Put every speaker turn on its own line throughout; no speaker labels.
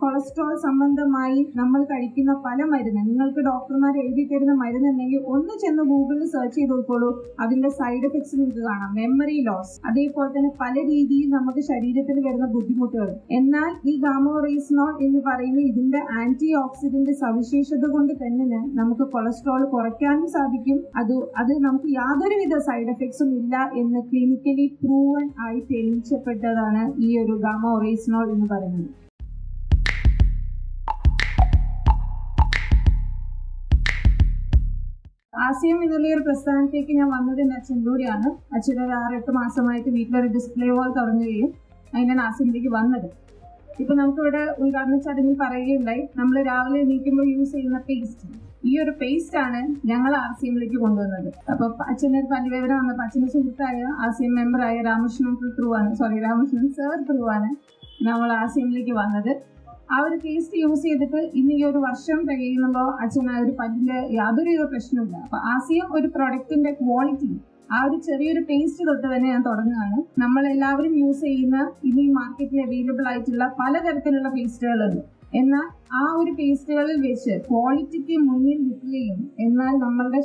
cholesterol സംബന്ധമായി നമ്മൾ കഴിക്കുന്ന പല മരുന്ന് നിങ്ങൾക്ക് ഡോക്ടർമാർ എഴുതി തരുന്ന മരുന്നുണ്ടെങ്കിൽ ഒന്ന് ചെന്ന് ഗൂഗിളിൽ സെർച്ച് ചെയ്ത് നോക്കോളൂ അതിന്റെ സൈഡ് എഫക്ട്സ് നിങ്ങൾക്ക് കാണാം മെമ്മറി ലോസ് അതേപോലെ തന്നെ പല രീതിയിൽ നമുക്ക് ശരീരത്തിൽ വരുന്ന ബുദ്ധിമുട്ടുകൾ എന്നാൽ ഈ ഗാമോറീസ്നോൾ എന്ന് പറയുന്ന ഇതിന്റെ ആന്റി ഓക്സിഡന്റ് സവിശേഷത കൊണ്ട് തന്നെ നമുക്ക് കൊളസ്ട്രോൾ കുറയ്ക്കാനും സാധിക്കും അത് അത് നമുക്ക് യാതൊരുവിധ സൈഡ് എഫക്ട്സും ഇല്ല എന്ന് ക്ലിനിക്കലി പ്രൂവൻ ആയി തെളിയിച്ചപ്പെട്ടതാണ് ഈ ഒരു ഗാമ ഒറീസ്നോൾ എന്ന് പറയുന്നത് ആസിയം എന്നുള്ള ഒരു പ്രസ്ഥാനത്തേക്ക് ഞാൻ വന്നത് എൻ്റെ അച്ഛൻ്റെ കൂടെയാണ് അച്ഛൻ ഒരു ആറെട്ട് മാസമായിട്ട് വീട്ടിലൊരു ഡിസ്പ്ലേ വാൾ തുടങ്ങുകയും അതിനാണ് ആസിയത്തിലേക്ക് വന്നത് ഇപ്പൊ നമുക്കിവിടെ ഉദ്ഘാടന ചടങ്ങിൽ പറയുകയുണ്ടായി നമ്മൾ രാവിലെ എണീക്കുമ്പോൾ യൂസ് ചെയ്യുന്ന പേസ്റ്റ് ഈ ഒരു പേസ്റ്റ് ആണ് ഞങ്ങൾ ആർ സി എമ്മിലേക്ക് കൊണ്ടുവന്നത് അപ്പൊ അച്ഛന് പല്ലുവേദന വന്നപ്പോൾ അച്ഛന്റെ സുഹൃത്തായ ആർ സി എം മെമ്പറായ രാമകൃഷ്ണൻ ത്രൂ ആണ് സോറി രാമകൃഷ്ണൻ സർ ത്രൂ ആണ് നമ്മൾ ആർ സി എമ്മിലേക്ക് വന്നത് ആ ഒരു പേസ്റ്റ് യൂസ് ചെയ്തിട്ട് ഇന്ന് ഈ ഒരു വർഷം തികയുമ്പോൾ അച്ഛൻ ആ ഒരു പല്ലിന്റെ യാതൊരു പ്രശ്നമില്ല അപ്പൊ ആസിയം ഒരു പ്രൊഡക്റ്റിന്റെ ക്വാളിറ്റി ആ ഒരു ചെറിയൊരു പേസ്റ്റ് തൊട്ട് തന്നെ ഞാൻ തുടങ്ങുകയാണ് നമ്മൾ എല്ലാവരും യൂസ് ചെയ്യുന്ന ഇനി മാർക്കറ്റിൽ അവൈലബിൾ ആയിട്ടുള്ള പലതരത്തിലുള്ള പേസ്റ്റുകളുണ്ട് എന്നാൽ ആ ഒരു പേസ്റ്റുകളിൽ വെച്ച് ക്വാളിറ്റിക്ക് മുന്നിൽ നിൽക്കുകയും എന്നാൽ നമ്മളുടെ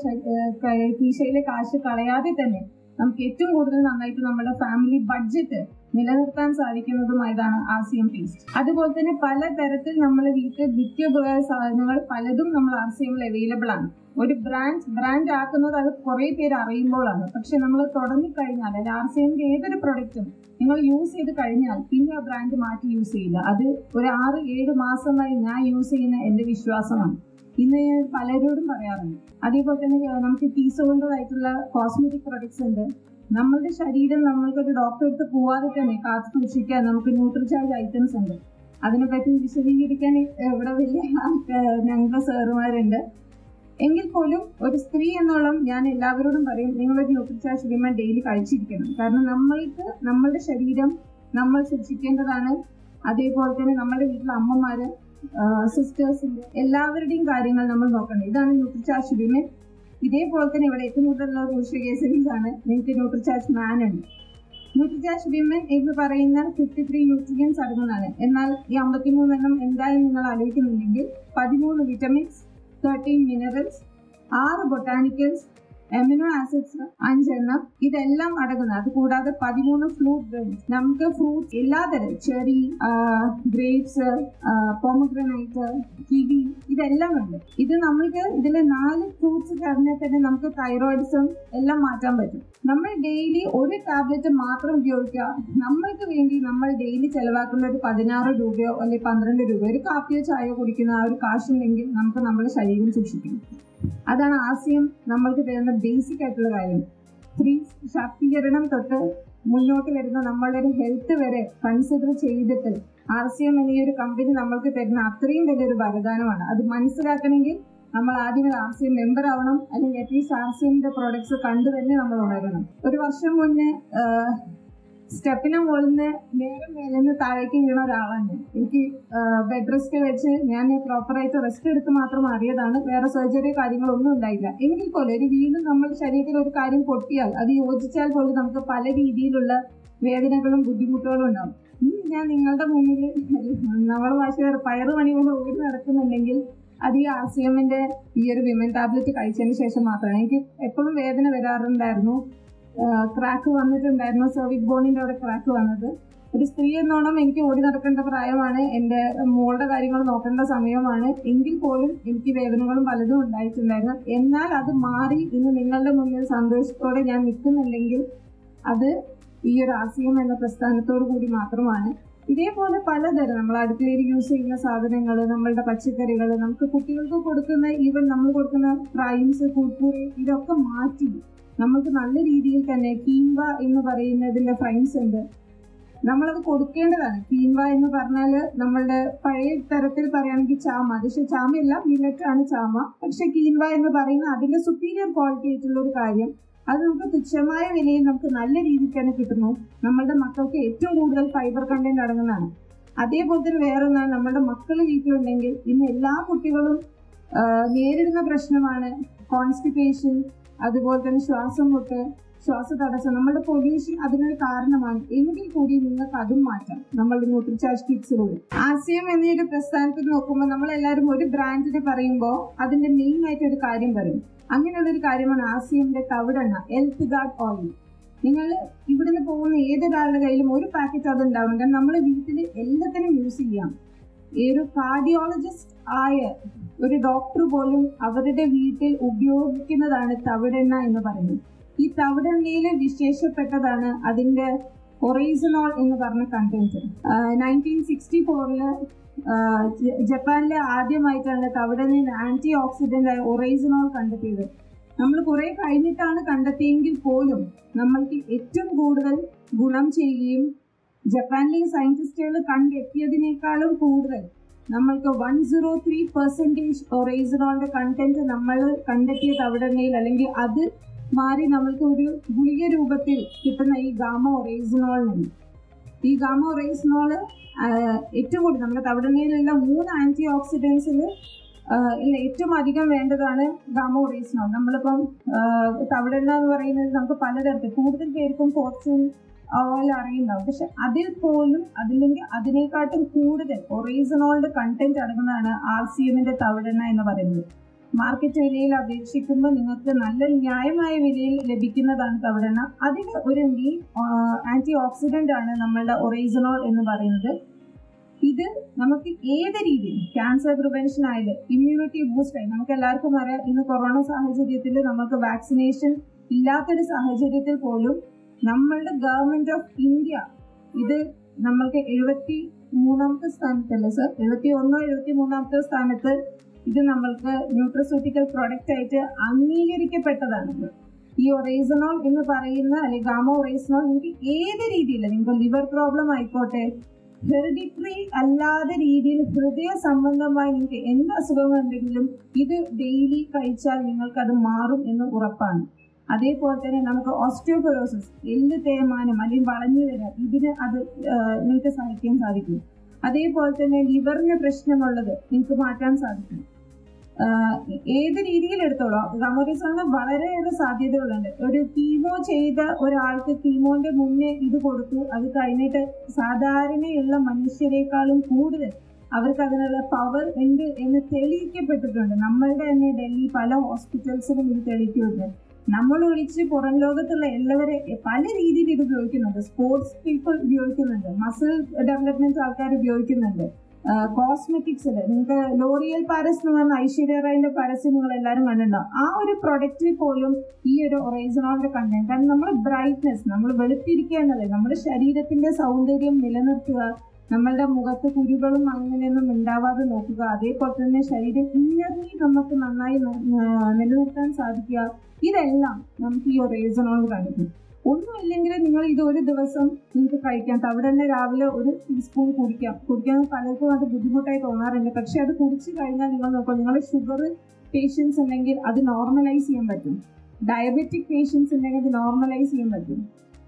കീശയിലെ കാശ് കളയാതെ തന്നെ നമുക്ക് ഏറ്റവും കൂടുതൽ നന്നായിട്ട് നമ്മുടെ ഫാമിലി ബഡ്ജറ്റ് നിലനിർത്താൻ സാധിക്കുന്നതുമായതാണ് ആസിയം പേസ്റ്റ് അതുപോലെ തന്നെ പല തരത്തിൽ നമ്മൾ വീട്ടിൽ നിത്യോപയോഗ സാധനങ്ങൾ പലതും നമ്മൾ ആസിയമിൽ അവൈലബിൾ ആണ് ഒരു ബ്രാൻഡ് ബ്രാൻഡ് ആക്കുന്നത് അത് കുറെ പേര് അറിയുമ്പോഴാണ് പക്ഷെ നമ്മൾ തുടങ്ങിക്കഴിഞ്ഞാൽ അല്ലെ ആർസിഎമ്മിന്റെ ഏതൊരു പ്രൊഡക്റ്റും നിങ്ങൾ യൂസ് ചെയ്ത് കഴിഞ്ഞാൽ പിന്നെ ആ ബ്രാൻഡ് മാറ്റി യൂസ് ചെയ്യില്ല അത് ഒരു ആറ് ഏഴ് മാസമായി ഞാൻ യൂസ് ചെയ്യുന്ന എന്റെ വിശ്വാസമാണ് ഇന്ന് ഞാൻ പലരോടും പറയാറുണ്ട് അതേപോലെ തന്നെ നമുക്ക് ടീസോണ്ടതായിട്ടുള്ള കോസ്മെറ്റിക് പ്രൊഡക്ട്സ് ഉണ്ട് നമ്മളുടെ ശരീരം നമ്മൾക്കൊരു ഡോക്ടറെ അടുത്ത് പോവാതെ തന്നെ കാത്തു സൂക്ഷിക്കാൻ നമുക്ക് ന്യൂട്രിചാർജ് ഐറ്റംസ് ഉണ്ട് അതിനെപ്പറ്റി വിശദീകരിക്കാൻ ഇവിടെ വലിയ ഞങ്ങളുടെ സാറുമാരുണ്ട് എങ്കിൽ പോലും ഒരു സ്ത്രീ എന്നോളം ഞാൻ എല്ലാവരോടും പറയും നിങ്ങളൊരു ന്യൂട്രിചാർജ് വിമൻ ഡെയിലി കഴിച്ചിരിക്കണം കാരണം നമ്മൾക്ക് നമ്മളുടെ ശരീരം നമ്മൾ സൂക്ഷിക്കേണ്ടതാണ് അതേപോലെ തന്നെ നമ്മുടെ വീട്ടിലെ അമ്മമാര് സിസ്റ്റേഴ്സിന്റെ എല്ലാവരുടെയും കാര്യങ്ങൾ നമ്മൾ നോക്കണം ഇതാണ് ന്യൂട്രിചാർജ് വിമൻ ഇതേപോലെ തന്നെ ഇവിടെ ഏറ്റവും കൂടുതലുള്ള പുരുഷ കേസരീസാണ് നിങ്ങൾക്ക് ന്യൂട്രിചാർജ് മാൻ ഉണ്ട് ന്യൂട്രിചാർജ് വിമൻ എന്ന് പറയുന്ന ഫിഫ്റ്റി ത്രീ ന്യൂട്രിയൻസ് അടങ്ങുന്നതാണ് എന്നാൽ ഈ അമ്പത്തിമൂന്നെണ്ണം എന്തായാലും നിങ്ങൾ ആലോചിക്കുന്നുണ്ടെങ്കിൽ പതിമൂന്ന് വിറ്റമിൻസ് തേർട്ടീൻ മിനറൽസ് ആറ് ബൊട്ടാണിക്കൽസ് എമിനോ ആസിഡ്സ് അഞ്ചെണ്ണം ഇതെല്ലാം അടങ്ങുന്നത് അത് കൂടാതെ പതിമൂന്ന് ഫ്രൂട്ട് ഗ്രെയിൻസ് നമുക്ക് ഫ്രൂട്ട്സ് എല്ലാതരം ചെറി ഗ്രേപ്സ് പോമഗ്രനൈറ്റ് കിവി ഇതെല്ലാം ഉണ്ട് ഇത് നമ്മൾക്ക് ഇതിലെ നാല് ഫ്രൂട്ട്സ് കഴിഞ്ഞാൽ തന്നെ നമുക്ക് തൈറോയിഡ്സും എല്ലാം മാറ്റാൻ പറ്റും നമ്മൾ ഡെയിലി ഒരു ടാബ്ലറ്റ് മാത്രം ഉപയോഗിക്കുക നമ്മൾക്ക് വേണ്ടി നമ്മൾ ഡെയിലി ചെലവാക്കുന്ന ഒരു പതിനാറ് രൂപയോ അല്ലെങ്കിൽ പന്ത്രണ്ട് രൂപയോ ഒരു കാപ്പിയോ ചായയോ കുടിക്കുന്ന ആ ഒരു കാശുണ്ടെങ്കിൽ നമുക്ക് നമ്മുടെ ശരീരം സൂക്ഷിക്കണം അതാണ് ആശയം നമ്മൾക്ക് തരുന്ന ബേസിക് ആയിട്ടുള്ള കാര്യം സ്ത്രീ ശാക്തീകരണം തൊട്ട് മുന്നോട്ട് വരുന്ന നമ്മളുടെ ഒരു ഹെൽത്ത് വരെ കൺസിഡർ ചെയ്തിട്ട് ആർ സി എം എന്ന ഈ ഒരു കമ്പനി നമ്മൾക്ക് തരുന്ന അത്രയും വലിയൊരു വരദാനമാണ് അത് മനസ്സിലാക്കണമെങ്കിൽ നമ്മൾ ആദ്യം ആർ സി എം മെമ്പർ ആവണം അല്ലെങ്കിൽ അറ്റ്ലീസ്റ്റ് ആർ സി എമ്മിന്റെ പ്രോഡക്ട്സ് കണ്ടു തന്നെ നമ്മൾ ഉണരണം ഒരു വർഷം മുന്നേ സ്റ്റെപ്പിന് മുകളിൽ നിന്ന് നേരെ മേലെ നിന്ന് താഴേക്ക് വീണ ഒരാളാണ് എനിക്ക് ബെഡ് റെസ്റ്റ് വെച്ച് ഞാൻ പ്രോപ്പറായിട്ട് റെസ്റ്റ് എടുത്ത് മാത്രം അറിയതാണ് വേറെ സർജറി കാര്യങ്ങളൊന്നും ഉണ്ടായില്ല എങ്കിൽ പോലും ഒരു വീണ്ടും നമ്മുടെ ശരീരത്തിൽ ഒരു കാര്യം പൊട്ടിയാൽ അത് യോജിച്ചാൽ പോലും നമുക്ക് പല രീതിയിലുള്ള വേദനകളും ബുദ്ധിമുട്ടുകളും ഉണ്ടാവും ഇന്ന് ഞാൻ നിങ്ങളുടെ മുന്നിൽ നമ്മുടെ ഭാഷ പയറ് മണി കൊണ്ട് ഓടി നടക്കുന്നുണ്ടെങ്കിൽ അത് ഈ ആർ സി എമ്മിന്റെ ഈ ഒരു വിമൻ ടാബ്ലറ്റ് കഴിച്ചതിന് ശേഷം മാത്രമാണ് എനിക്ക് എപ്പോഴും വേദന വരാറുണ്ടായിരുന്നു ക്രാക്ക് വന്നിട്ടുണ്ടായിരുന്നു സെർവിക് ബോണിന്റെ അവിടെ ക്രാക്ക് വന്നത് ഒരു സ്ത്രീ എന്നോണം എനിക്ക് ഓടി നടക്കേണ്ട പ്രായമാണ് എൻ്റെ മോളുടെ കാര്യങ്ങൾ നോക്കേണ്ട സമയമാണ് എങ്കിൽ പോലും എനിക്ക് വേദനകളും പലതും ഉണ്ടായിട്ടുണ്ടായിരുന്നു എന്നാൽ അത് മാറി ഇന്ന് നിങ്ങളുടെ മുന്നിൽ സന്തോഷത്തോടെ ഞാൻ നിൽക്കുന്നുണ്ടെങ്കിൽ അത് ഈ ഒരു ആശയം എന്ന പ്രസ്ഥാനത്തോടു കൂടി മാത്രമാണ് ഇതേപോലെ പലതരം നമ്മൾ അടുക്കളയിൽ യൂസ് ചെയ്യുന്ന സാധനങ്ങൾ നമ്മളുടെ പച്ചക്കറികൾ നമുക്ക് കുട്ടികൾക്ക് കൊടുക്കുന്ന ഈവൻ നമ്മൾ കൊടുക്കുന്ന ഫ്രൈംസ് കുർക്കുറി ഇതൊക്കെ മാറ്റി നമുക്ക് നല്ല രീതിയിൽ തന്നെ കീൻവ എന്ന് പറയുന്നതിന്റെ ഫ്രൈംസ് ഉണ്ട് നമ്മളത് കൊടുക്കേണ്ടതാണ് കീൻവ എന്ന് പറഞ്ഞാൽ നമ്മളുടെ പഴയ തരത്തിൽ പറയുകയാണെങ്കിൽ ചാമ പക്ഷെ ചാമയല്ല മില്ലറ്റ് ആണ് ചാമ പക്ഷെ കീൻവ എന്ന് പറയുന്ന അതിന്റെ സുപ്പീരിയർ ക്വാളിറ്റി ആയിട്ടുള്ള ഒരു കാര്യം അത് നമുക്ക് തുച്ഛമായ വിലയിൽ നമുക്ക് നല്ല രീതിയിൽ തന്നെ കിട്ടുന്നു നമ്മളുടെ മക്കൾക്ക് ഏറ്റവും കൂടുതൽ ഫൈബർ കണ്ടന്റ് അടങ്ങുന്നതാണ് അതേപോലെ തന്നെ വേറെ ഒന്നാണ് നമ്മളുടെ മക്കൾ വീട്ടിലുണ്ടെങ്കിൽ ഇന്ന് എല്ലാ കുട്ടികളും നേരിടുന്ന പ്രശ്നമാണ് കോൺസ്റ്റിപ്പേഷൻ അതുപോലെ തന്നെ ശ്വാസം മുട്ട് ശ്വാസതടസ്സം നമ്മുടെ പൊല്യൂഷൻ അതിനൊരു കാരണമാണ് എങ്കിൽ കൂടി നിങ്ങൾക്ക് അതും മാറ്റാം നമ്മളുടെ ന്യൂട്രിചാർജ് കിറ്റ്സിലൂടെ ആശയം എന്നൊരു പ്രസ്ഥാനത്തിൽ നോക്കുമ്പോൾ നമ്മൾ എല്ലാവരും ഒരു ബ്രാൻഡിനെ പറയുമ്പോൾ അതിന്റെ മെയിൻ ആയിട്ട് ഒരു കാര്യം പറയും അങ്ങനെയുള്ള ഒരു കാര്യമാണ് ആസിയമിന്റെ തവിടെണ്ണ എൽത്ത് ഗാർഡ് ഓയിൽ നിങ്ങൾ ഇവിടുന്ന് പോകുന്ന ഏതൊരാളുടെ കയ്യിലും ഒരു പാക്കറ്റ് അത് ഉണ്ടാവണം കാരണം നമ്മളെ വീട്ടിൽ എല്ലാത്തിനും യൂസ് ചെയ്യാം ഈ ഒരു കാർഡിയോളജിസ്റ്റ് ആയ ഒരു ഡോക്ടർ പോലും അവരുടെ വീട്ടിൽ ഉപയോഗിക്കുന്നതാണ് തവിടെണ്ണ എന്ന് പറയുന്നത് ഈ തവിടെണ്ണയിൽ വിശേഷപ്പെട്ടതാണ് അതിന്റെ ഒറൈസനോൾ എന്ന് പറഞ്ഞ കണ്ടന്റ് നയൻറ്റീൻ സിക്സ്റ്റി ഫോറില് ജപ്പാനിലെ ആദ്യമായിട്ടാണ് തവിടെണ്ണയിൽ ആന്റി ഓക്സിഡന്റ് ആയ ഒറൈസനോൾ കണ്ടെത്തിയത് നമ്മൾ കുറെ കഴിഞ്ഞിട്ടാണ് കണ്ടെത്തിയെങ്കിൽ പോലും നമ്മൾക്ക് ഏറ്റവും കൂടുതൽ ഗുണം ചെയ്യുകയും ജപ്പാനിലെ സയന്റിസ്റ്റുകൾ കണ്ടെത്തിയതിനേക്കാളും കൂടുതൽ നമ്മൾക്ക് വൺ സീറോ ത്രീ പെർസെൻറ്റേജ് ഒറൈസനോളിന്റെ കണ്ടന്റ് നമ്മൾ കണ്ടെത്തിയ തവിടെണ്ണയിൽ അല്ലെങ്കിൽ അത് മാറി നമ്മൾക്ക് ഒരു ഗുളിക രൂപത്തിൽ കിട്ടുന്ന ഈ ഗാമ ഒറൈസനോൾ നിന്ന് ഈ ഗാമ ഒറൈസനോൾ ഏറ്റവും കൂടുതൽ നമ്മുടെ തവിടെണ്ണയിലുള്ള മൂന്ന് ആന്റി ഓക്സിഡൻസിൽ ഇല്ല ഏറ്റവും അധികം വേണ്ടതാണ് ഗാമ ഒറൈസനോൾ നമ്മളിപ്പം തവിടെണ്ണ എന്ന് പറയുന്നത് നമുക്ക് പലതരത്തിൽ കൂടുതൽ പേർക്കും ഫോർച്യൂൺ ഓയിൽ അറിയുണ്ടാവും പക്ഷെ അതിൽ പോലും അതില്ലെങ്കിൽ അതിനെക്കാട്ടും കൂടുതൽ ഒറൈസനോളിന്റെ കണ്ടന്റ് അടങ്ങുന്നതാണ് ആർ സി എമ്മിന്റെ തവിടെണ്ണ എന്ന് പറയുന്നത് മാർക്കറ്റ് വിലയിൽ അപേക്ഷിക്കുമ്പോൾ നിങ്ങൾക്ക് നല്ല ന്യായമായ വിലയിൽ ലഭിക്കുന്നതാണ് തവിടെണ്ണ അതിൽ ഒരു മെയിൻ ആന്റി ഓക്സിഡന്റ് ആണ് നമ്മളുടെ ഒറൈസനോൾ എന്ന് പറയുന്നത് ഇത് നമുക്ക് ഏത് രീതിയിൽ ക്യാൻസർ പ്രിവെൻഷൻ ആയാലും ഇമ്മ്യൂണിറ്റി ബൂസ്റ്റ് ആയി നമുക്ക് എല്ലാവർക്കും അറിയാം ഇന്ന് കൊറോണ സാഹചര്യത്തിൽ നമുക്ക് വാക്സിനേഷൻ ഇല്ലാത്തൊരു സാഹചര്യത്തിൽ പോലും നമ്മളുടെ ഗവൺമെന്റ് ഓഫ് ഇന്ത്യ ഇത് നമ്മൾക്ക് എഴുപത്തി മൂന്നാമത്തെ സ്ഥാനത്തല്ലേ സർ എഴുപത്തി ഒന്നോ എഴുപത്തി മൂന്നാമത്തെ സ്ഥാനത്ത് ഇത് നമ്മൾക്ക് ന്യൂട്രസ്യൂട്ടിക്കൽ പ്രൊഡക്റ്റ് ആയിട്ട് അംഗീകരിക്കപ്പെട്ടതാണ് ഈ ഒറേസനോൾ എന്ന് പറയുന്ന അല്ലെങ്കിൽ ഗാമ ഒറേസനോൾ നിങ്ങൾക്ക് ഏത് രീതിയിൽ നിങ്ങൾക്ക് ലിവർ പ്രോബ്ലം ആയിക്കോട്ടെ ഹെറിഡിറ്ററി അല്ലാത്ത രീതിയിൽ ഹൃദയ സംബന്ധമായി നിങ്ങൾക്ക് എന്ത് അസുഖങ്ങളുണ്ടെങ്കിലും ഇത് ഡെയിലി കഴിച്ചാൽ നിങ്ങൾക്ക് അത് മാറും എന്ന് ഉറപ്പാണ് അതേപോലെ തന്നെ നമുക്ക് ഓസ്റ്റിയോപൊറോസിസ് എല്ല് തേയ്മാനം അല്ലെങ്കിൽ വളഞ്ഞു വരാം ഇതിന് അത് നിങ്ങൾക്ക് സഹായിക്കാൻ സാധിക്കും അതേപോലെ തന്നെ ലിവറിന് പ്രശ്നമുള്ളത് നിങ്ങൾക്ക് മാറ്റാൻ സാധിക്കും ഏത് രീതിയിൽ എടുത്തോളൂ ഗമോറിസോണിന് വളരെയേറെ സാധ്യതകളുണ്ട് ഒരു കീമോ ചെയ്ത ഒരാൾക്ക് കീമോന്റെ മുന്നേ ഇത് കൊടുത്തു അത് കഴിഞ്ഞിട്ട് സാധാരണയുള്ള മനുഷ്യരെക്കാളും കൂടുതൽ അവർക്ക് അതിനുള്ള പവർ ഉണ്ട് എന്ന് തെളിയിക്കപ്പെട്ടിട്ടുണ്ട് നമ്മളുടെ തന്നെ ഡൽഹി പല ഹോസ്പിറ്റൽസിലും ഇത് തെളിയിക്കുന്നുണ്ട് നമ്മൾ ഒഴിച്ച് പുറം ലോകത്തുള്ള എല്ലാവരെ പല രീതിയിൽ ഇത് ഉപയോഗിക്കുന്നുണ്ട് സ്പോർട്സ് പീപ്പിൾ ഉപയോഗിക്കുന്നുണ്ട് മസിൽ ഡെവലപ്മെന്റ് ആൾക്കാർ ഉപയോഗിക്കുന്നുണ്ട് കോസ്മെറ്റിക്സിൽ നിങ്ങൾക്ക് ലോറിയൽ പാരസ് എന്ന് പറഞ്ഞ ഐശ്വര്യ റായിന്റെ പരസ്യം നിങ്ങൾ എല്ലാവരും കണ്ടിട്ടുണ്ടാവും ആ ഒരു പ്രൊഡക്റ്റിൽ പോലും ഈ ഒരു ഒറൈസനോളിന്റെ കണ്ടന്റ് കാരണം നമ്മൾ ബ്രൈറ്റ്നെസ് നമ്മൾ വെളുത്തിരിക്കുക എന്നുള്ളത് നമ്മുടെ ശരീരത്തിന്റെ സൗന്ദര്യം നിലനിർത്തുക നമ്മളുടെ മുഖത്ത് കുരുകളും അങ്ങനെയൊന്നും ഉണ്ടാവാതെ നോക്കുക അതേപോലെ തന്നെ ശരീരം ഇന്നർലി നമുക്ക് നന്നായി നിലനിർത്താൻ സാധിക്കുക ഇതെല്ലാം നമുക്ക് ഈ ഒറേസനോൾ കാണിക്കും ഒന്നുമില്ലെങ്കിൽ നിങ്ങൾ ഇത് ഒരു ദിവസം നിങ്ങൾക്ക് കഴിക്കാം തവിടെണ്ണ രാവിലെ ഒരു ടീസ്പൂൺ കുടിക്കാം കുടിക്കാൻ പലർക്കും അത് ബുദ്ധിമുട്ടായി തോന്നാറുണ്ട് പക്ഷെ അത് കുടിച്ചു കഴിഞ്ഞാൽ നിങ്ങൾ നോക്കുക നിങ്ങളുടെ ഷുഗർ പേഷ്യൻസ് ഉണ്ടെങ്കിൽ അത് നോർമലൈസ് ചെയ്യാൻ പറ്റും ഡയബറ്റിക് പേഷ്യൻസ് ഉണ്ടെങ്കിൽ അത് നോർമലൈസ് ചെയ്യാൻ പറ്റും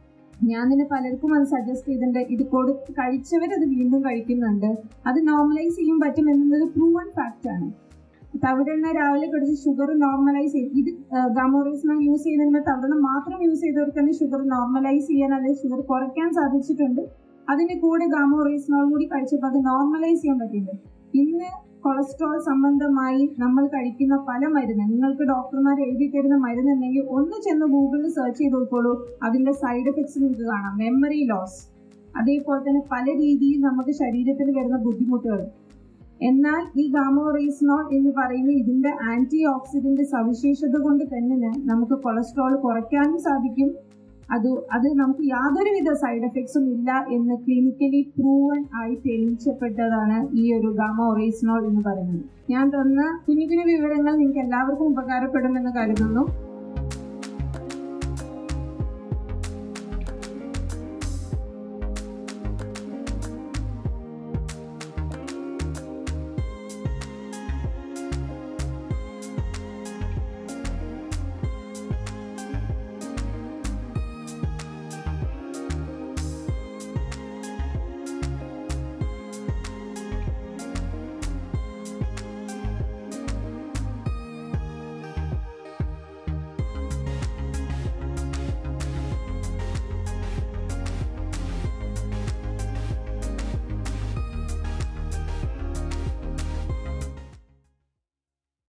ഞാൻ തന്നെ പലർക്കും അത് സജസ്റ്റ് ചെയ്തിട്ടുണ്ട് ഇത് കൊടു കഴിച്ചവർ അത് വീണ്ടും കഴിക്കുന്നുണ്ട് അത് നോർമലൈസ് ചെയ്യാൻ പറ്റും എന്നത് പ്രൂവൺ ഫാക്റ്റ് ആണ് തവിടെണ്ണ രാവിലെ കുടിച്ച് ഷുഗർ നോർമലൈസ് ചെയ്യും ഇത് ഗാമോറീസിനെ യൂസ് ചെയ്യുന്നതിന് തവിടെണ്ണ മാത്രം യൂസ് ചെയ്തവർക്ക് തന്നെ ഷുഗർ നോർമലൈസ് ചെയ്യാൻ അല്ലെങ്കിൽ ഷുഗർ കുറയ്ക്കാൻ സാധിച്ചിട്ടുണ്ട് അതിന്റെ കൂടെ ഗാമോറീസിനോൾ കൂടി കഴിച്ചപ്പോൾ അത് നോർമലൈസ് ചെയ്യാൻ പറ്റിയിട്ടുണ്ട് ഇന്ന് കൊളസ്ട്രോൾ സംബന്ധമായി നമ്മൾ കഴിക്കുന്ന പല മരുന്ന് നിങ്ങൾക്ക് ഡോക്ടർമാർ എഴുതി തരുന്ന മരുന്ന് ഉണ്ടെങ്കിൽ ഒന്ന് ചെന്ന് ഗൂഗിളിൽ സെർച്ച് ചെയ്ത് നോക്കോളൂ അതിന്റെ സൈഡ് എഫക്ട്സ് നിങ്ങൾക്ക് കാണാം മെമ്മറി ലോസ് അതേപോലെ തന്നെ പല രീതിയിൽ നമുക്ക് ശരീരത്തിൽ വരുന്ന ബുദ്ധിമുട്ടുകൾ എന്നാൽ ഈ ഗാമോറീസ്നോൾ എന്ന് പറയുന്ന ഇതിന്റെ ആന്റി ഓക്സിഡന്റ് സവിശേഷത കൊണ്ട് തന്നെ നമുക്ക് കൊളസ്ട്രോൾ കുറയ്ക്കാനും സാധിക്കും അത് അത് നമുക്ക് യാതൊരുവിധ സൈഡ് എഫക്ട്സും ഇല്ല എന്ന് ക്ലിനിക്കലി പ്രൂവൻ ആയി തെളിയിച്ചപ്പെട്ടതാണ് ഈ ഒരു ഗാമ ഒറീസ്നോൾ എന്ന് പറയുന്നത് ഞാൻ തന്ന കുഞ്ഞു കുഞ്ഞു വിവരങ്ങൾ നിങ്ങൾക്ക് എല്ലാവർക്കും ഉപകാരപ്പെടുമെന്ന് കരുതുന്നു